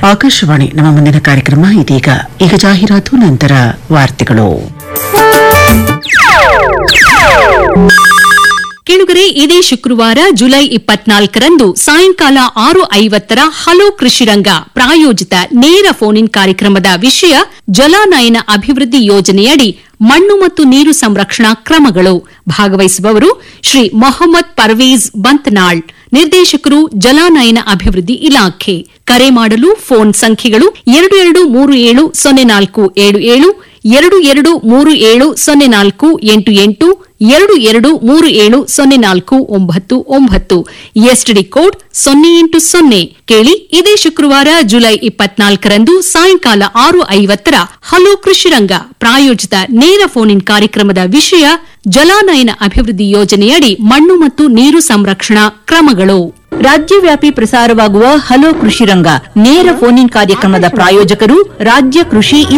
ಆಕಾಶವಾಣಿ ನಮ್ಮ ಮುಂದಿನ ಕಾರ್ಯಕ್ರಮ ಇದೀಗ ಈಗ ಜಾಹೀರಾತು ನಂತರ ವಾರ್ತೆಗಳು ಕೆಳುಗರೆ ಇದೇ ಶುಕ್ರವಾರ ಜುಲೈ ಇಪ್ಪತ್ನಾಲ್ಕರಂದು ಸಾಯಂಕಾಲ ಆರು ಐವತ್ತರ ಹಲೋ ಕೃಷಿರಂಗ ಪ್ರಾಯೋಜಿತ ನೇರ ಫೋನ್ ಇನ್ ಕಾರ್ಯಕ್ರಮದ ವಿಷಯ ಜಲಾನಯನ ಅಭಿವೃದ್ಧಿ ಯೋಜನೆಯಡಿ ಮಣ್ಣು ಮತ್ತು ನೀರು ಸಂರಕ್ಷಣಾ ಕ್ರಮಗಳು ಭಾಗವಹಿಸುವವರು ಶ್ರೀ ಮೊಹಮ್ಮದ್ ಪರ್ವೇಜ್ ಬಂತ್ನಾಳ್ ನಿರ್ದೇಶಕರು ಜಲಾನಯನ ಅಭಿವೃದ್ಧಿ ಇಲಾಖೆ ಕರೆ ಮಾಡಲು ಫೋನ್ ಸಂಖ್ಯೆಗಳು ಎರಡು ಎರಡು ಮೂರು ಏಳು ಸೊನ್ನೆ ನಾಲ್ಕು ಏಳು ಏಳು ಎರಡು ಎರಡು ಮೂರು ಏಳು ಸೊನ್ನೆ ನಾಲ್ಕು ಎಂಟು ಎಂಟು ಎರಡು ಎರಡು ಮೂರು ಏಳು ಸೊನ್ನೆ ನಾಲ್ಕು ಒಂಬತ್ತು ಒಂಬತ್ತು ಎಸ್ಟಿಡಿ ಕೋಡ್ ಸೊನ್ನೆ ಎಂಟು ಸೊನ್ನೆ ಕೇಳಿ ಇದೇ ಶುಕ್ರವಾರ ಜುಲೈ ಇಪ್ಪತ್ನಾಲ್ಕರಂದು ಸಾಯಂಕಾಲ ಆರು ಐವತ್ತರ ಹಲೋ ಕೃಷಿರಂಗ ಪ್ರಾಯೋಜಿತ ನೇರ ಫೋನ್ ಇನ್ ಕಾರ್ಯಕ್ರಮದ ವಿಷಯ ಜಲಾನಯನ ಅಭಿವೃದ್ಧಿ ಯೋಜನೆಯಡಿ ಮಣ್ಣು ಮತ್ತು ನೀರು ಸಂರಕ್ಷಣಾ ಕ್ರಮಗಳು ರಾಜ್ಯವ್ಯಾಪಿ ಪ್ರಸಾರವಾಗುವ ಹಲೋ ಕೃಷಿ ರಂಗ ನೇರ ಫೋನ್ ಇನ್ ಕಾರ್ಯಕ್ರಮದ ಪ್ರಾಯೋಜಕರು ರಾಜ್ಯ ಕೃಷಿ